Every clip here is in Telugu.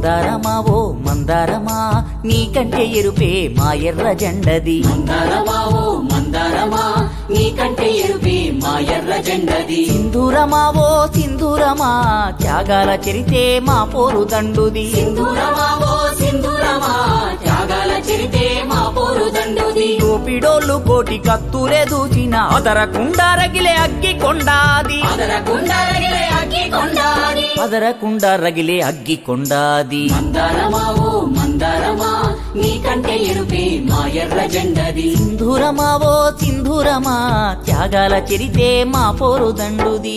మందారమా ఓ మందారమా నీకంటే ఎరుపే మా ఎర్ర జెండది మందారమా ఓ మందారమా నీకంటే ఎరుపే మా ఎర్ర జెండది సింధూరమా ఓ సింధూరమా త్యాగాల చరితే మా పోరు దండుది సింధూరమా ఓ సింధూరమా త్యాగాల చరితే మా పోరు దండుది దోపిడోళ్ళు కోటి కత్తులే దూచిన అదరకుండా రగిలే అగ్గి కొండాది అదర గుండరగిలే అగ్గి కొండాది అదరకుండా రగిలే అగ్గి కొండాది మందారమా ఓ మందారమా నీకంటే ఎరుపే మా ఎర్ర జెండది సింధూరమా ఓ సింధూరమా త్యాగాల చరితే మా పోరు దండుది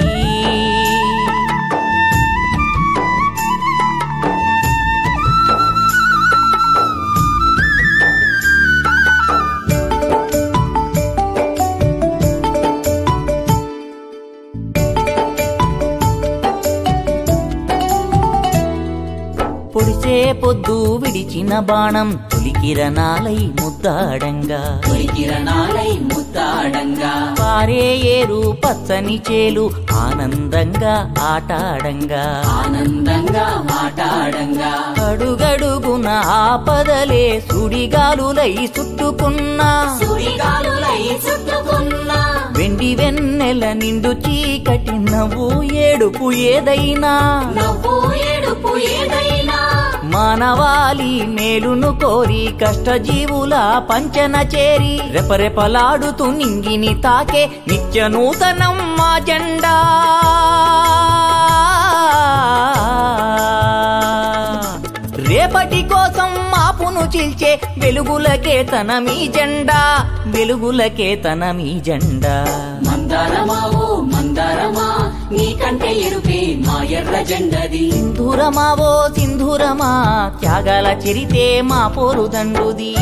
పొడిసే పొద్దు విడిచిన బాణం తొలి కిరణాలై ముద్దాడంగా తొలి కిరణాలై ముద్దాడంగా పారే ఏరు పచ్చని చేలు ఆనందంగా ఆటాడంగా ఆనందంగా మాటాడంగా అడుగడుగున ఆపదలే సుడిగాలులై చుట్టుకున్నా సుడిగాలులై చుట్టుకున్నా వెండి వెన్నెల నిండు చీకటి నవ్వు ఏడుపు ఏదైనా నవ్వు ఏడుపు ఏదైనా మానవాళి మేలును కోరి కష్టజీవుల పంచన చేరి రెపరెపలాడుతూ నింగిని తాకే నిత్య నూతనం మా జెండా రేపటి కోసం మాపును చిల్చే వెలుగులకే తన మీ జెండా వెలుగులకే తన మీ జెండా మందారమా ఓ మందారమా నీకంటే ఎరుపే మా ఎర్ర జెండది సింధూరమా ఓ సింధూరమా త్యాగాల చరితే మా పోరు దండుది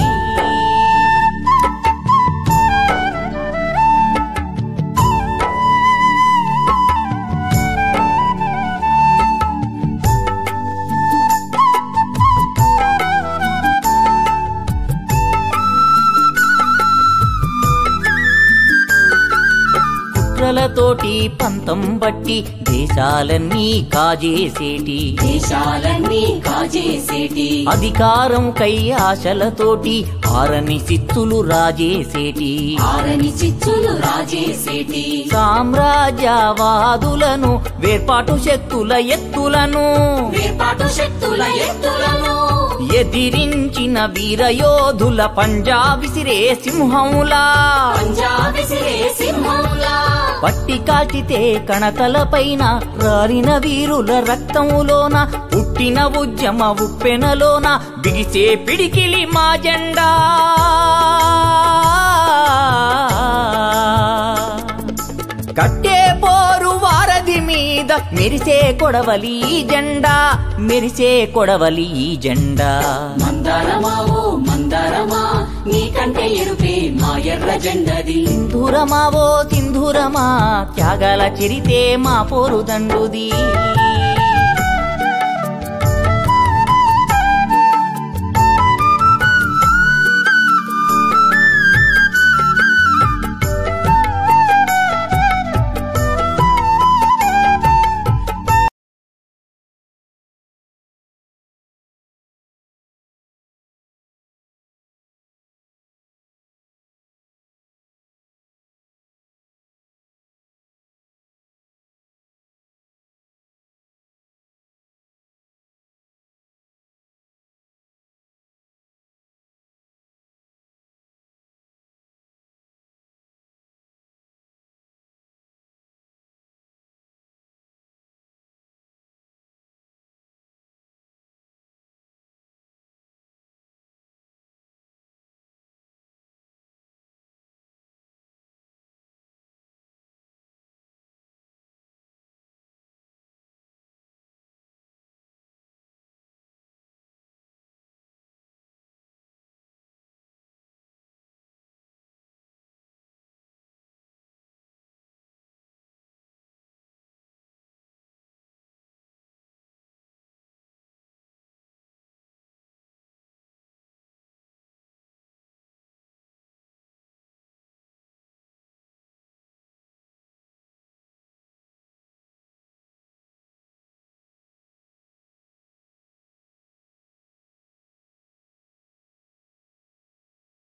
కుట్రలతోటి పంతం బట్టి దేశాలన్నీ కాజేసేటి దేశాలన్నీ కాజేసేటి అధికారం కై ఆశలతోటి ఆరని సిత్తులు రాజేసేటి ఆరని చిచ్చులు రాజేసేటి సామ్రాజ్యవాదులను వేర్పాటు శక్తుల ఎత్తులను వేర్పాటు శక్తుల ఎత్తులను ఎదిరించిన వీరయోధుల పంజా విసిరే సింహములా పంజాబిసిరే సింహంలా పట్టి కాల్చితే కణతల పైన రాలిన వీరుల రక్తములోన పుట్టిన ఉద్యమ ఉప్పెనలోన బిగిసే పిడికిలి మా జెండా కట్టే పోరు వారధి మీద మెరిసే కొడవలి ఈ జెండా మెరిసే కొడవలి ఈ జెండా మందారమా ఓ మందారమా నీకంటే ఎరుపే మా ఎర్ర జెండది సింధూరమా ఓ సింధూరమా త్యాగాల చరితే మా పోరు దండుది